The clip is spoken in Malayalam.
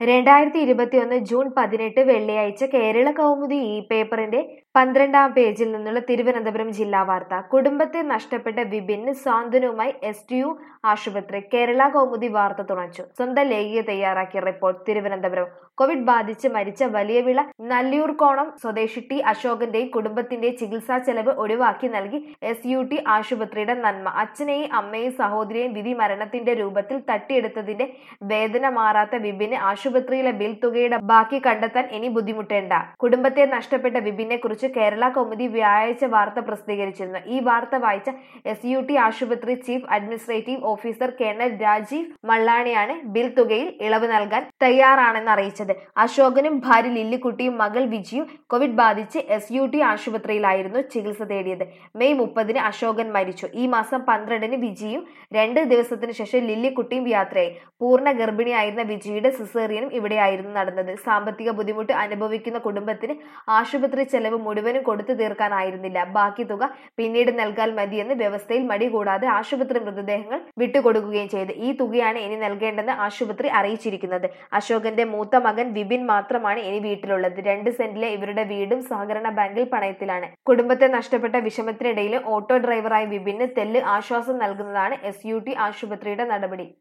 രണ്ടായിരത്തി ഇരുപത്തിയൊന്ന് ജൂൺ പതിനെട്ട് വെള്ളിയാഴ്ച കേരള കൗമുദി ഈ പേപ്പറിന്റെ പന്ത്രണ്ടാം പേജിൽ നിന്നുള്ള തിരുവനന്തപുരം ജില്ലാ വാർത്ത കുടുംബത്തെ നഷ്ടപ്പെട്ട വിപിന് സാന്ത്വനവുമായി എസ് ടി യു ആശുപത്രി കേരള കൗമുദി വാർത്ത തുണച്ചു സ്വന്തം ലേഖിക തയ്യാറാക്കിയ റിപ്പോർട്ട് തിരുവനന്തപുരം കോവിഡ് ബാധിച്ച് മരിച്ച വലിയവിള നല്ലിയൂർക്കോണം സ്വദേശി ടി അശോകന്റെയും കുടുംബത്തിന്റെയും ചികിത്സാ ചെലവ് ഒഴിവാക്കി നൽകി എസ് യു ടി ആശുപത്രിയുടെ നന്മ അച്ഛനെയും അമ്മയും സഹോദരിയെയും വിധി മരണത്തിന്റെ രൂപത്തിൽ തട്ടിയെടുത്തതിന്റെ വേദന മാറാത്ത വിപിന് ആശുപത്രിയിലെ ബിൽ തുകയുടെ ബാക്കി കണ്ടെത്താൻ ഇനി ബുദ്ധിമുട്ടേണ്ട കുടുംബത്തെ നഷ്ടപ്പെട്ട വിപിനെ കുറിച്ച് കേരള കൗമുദി വ്യാഴാഴ്ച വാർത്ത പ്രസിദ്ധീകരിച്ചിരുന്നു ഈ വാർത്ത വായിച്ച എസ് യു ടി ആശുപത്രി chief administrative officer colonel Rajeev മള്ളാണിയാണ് ബിൽ തുകയിൽ ഇളവ് നൽകാൻ തയ്യാറാണെന്ന് അറിയിച്ചത് അശോകനും ഭാര്യ ലില്ലിക്കുട്ടിയും മകൾ വിജിയും കോവിഡ് ബാധിച്ച് എസ് യു ടി ആശുപത്രിയിലായിരുന്നു ചികിത്സ തേടിയത് മെയ് മുപ്പതിന് അശോകൻ മരിച്ചു ഈ മാസം പന്ത്രണ്ടിന് വിജിയും രണ്ട് ദിവസത്തിന് ശേഷം ലില്ലിക്കുട്ടിയും യാത്രയായി പൂർണ്ണ ഗർഭിണിയായിരുന്ന വിജിയുടെ സിസേറിയനും ഇവിടെയായിരുന്നു നടന്നത് സാമ്പത്തിക ബുദ്ധിമുട്ട് അനുഭവിക്കുന്ന കുടുംബത്തിന് ആശുപത്രി ചെലവ് മുഴുവനും കൊടുത്തു തീർക്കാനായിരുന്നില്ല ബാക്കി തുക പിന്നീട് നൽകാൻ മതിയെന്ന് വ്യവസ്ഥയിൽ മടി കൂടാതെ ആശുപത്രി മൃതദേഹങ്ങൾ വിട്ടുകൊടുക്കുകയും ചെയ്തു ഈ തുകയാണ് ഇനി നൽകേണ്ടെന്ന് ആശുപത്രി അറിയിച്ചിരിക്കുന്നത് അശോകന്റെ മൂത്ത മകൻ വിപിൻ മാത്രമാണ് ഇനി വീട്ടിലുള്ളത് രണ്ട് സെന്റിലെ ഇവരുടെ വീടും സഹകരണ ബാങ്കിൽ പണയത്തിലാണ് കുടുംബത്തെ നഷ്ടപ്പെട്ട വിഷമത്തിനിടയിലും ഓട്ടോ ഡ്രൈവറായ വിപിന് തെല്ല് ആശ്വാസം നൽകുന്നതാണ് എസ് യു ടി ആശുപത്രിയുടെ നടപടി